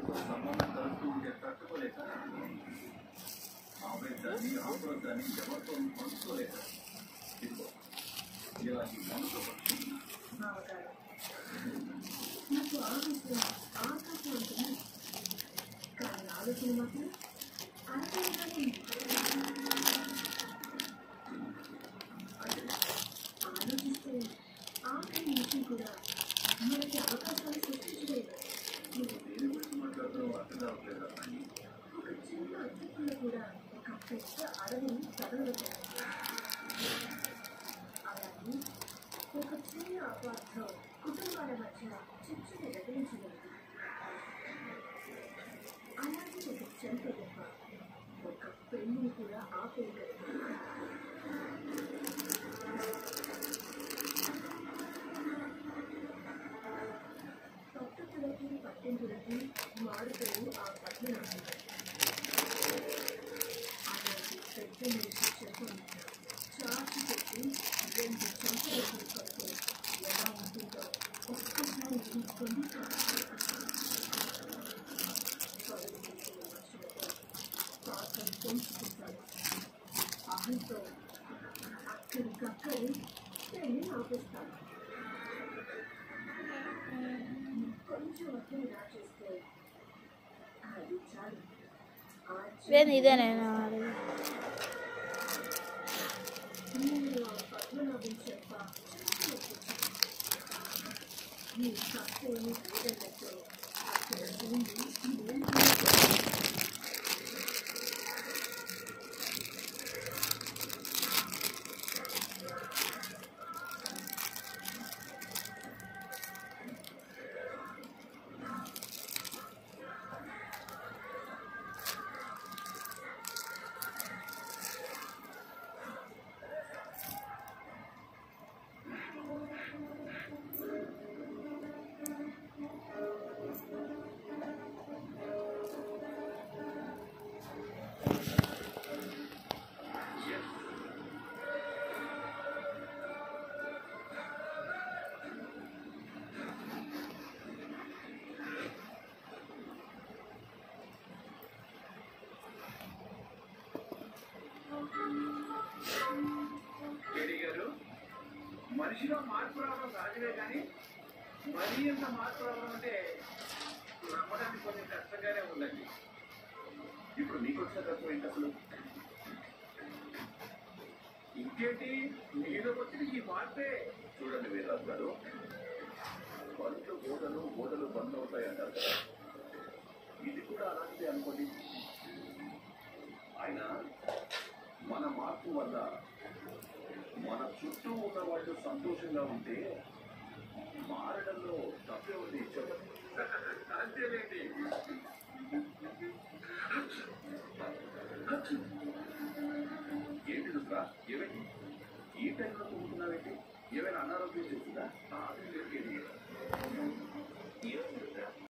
సంబంధం కలుపుతూ ఉంటే తట్టుకోలేక ఆవేశాన్ని ఆక్రోశాన్ని ఎవరితో పంచుకోలేక ఇదిగో ఇలాంటి మనసు బావగారు నాకు ఆవేశం ఆకాశం ఉంటుంది కానీ ఆలోచన మాత్రం అరచేయగానే ఆలోచిస్తే ఆఖరి నిమిషం కూడా మనకి అవకాశాలు సృష్టించలేదు నువ్వు దేని గురించి మాట్లాడుతున్నావు అర్థం కావట్లేదు అని ఒక చిన్న అతిథులు కూడా ఒక పెద్ద అడవిని చదవగలిగారు అలాగే ఒక చిన్న అపార్థం కుటుంబాల మధ్య చిచ్చుని రగిలించగలదు అలాగే ఒక చెంత దెబ్బ ఒక పెళ్లిని కూడా ఆపేయగలదు పట్టుకులకి పట్టింపులకి మారుతారు ఆ పట్టణాలు అలాంటి పెద్ద మనిషి చెప్పండి చాచి పెట్టి రెండు చెంపలు కొనుక్కొస్తే ఎలా ఉంటుందో ఒక్కసారి తీసుకొని పరుగు తీసిన మనుషులతో పాపం పెంచుకుంటారు అహంతో అక్కడికక్కడే పెళ్లి ఆపిస్తారు కొంచెం అర్థం రాచేస్తే అది చాలు ఆ లేదు ఇదేనేనా మీరు ఆ పద్మనాభం చెప్ప మీ కష్టేమి లేదన్నట్టు అక్కడ ఉంది కేడి గారు మనిషిలో మార్పు రావడం సహజమే కానీ మరీ ఇంత మార్పు రావడం అంటే నమ్మడానికి కొంచెం కష్టంగానే ఉందండి ఇప్పుడు మీకు వచ్చిన కష్టం ఏంటి అసలు ఇంకేంటి మీలో వచ్చిన ఈ మార్పే చూడండి వీరరాజు గారు బండ్లు గోడలు గోడలు బంద్ అవుతాయి అంటారు కదా ఇది కూడా అలాంటిదే అనుకోండి ఆయన మన మార్పు వల్ల మన చుట్టూ ఉన్న వాళ్ళు సంతోషంగా ఉంటే మారడంలో తప్పే ఉంది చెప్పండి అంతేలేండి ఏంటి దుస్రా ఏమైంది ఈ టైంలో కుంటున్నావేంటి ఏమైనా అనారోగ్యం చేస్తుందా ఆ, లేదు, లేదు. ఏమైంది దుస్రా?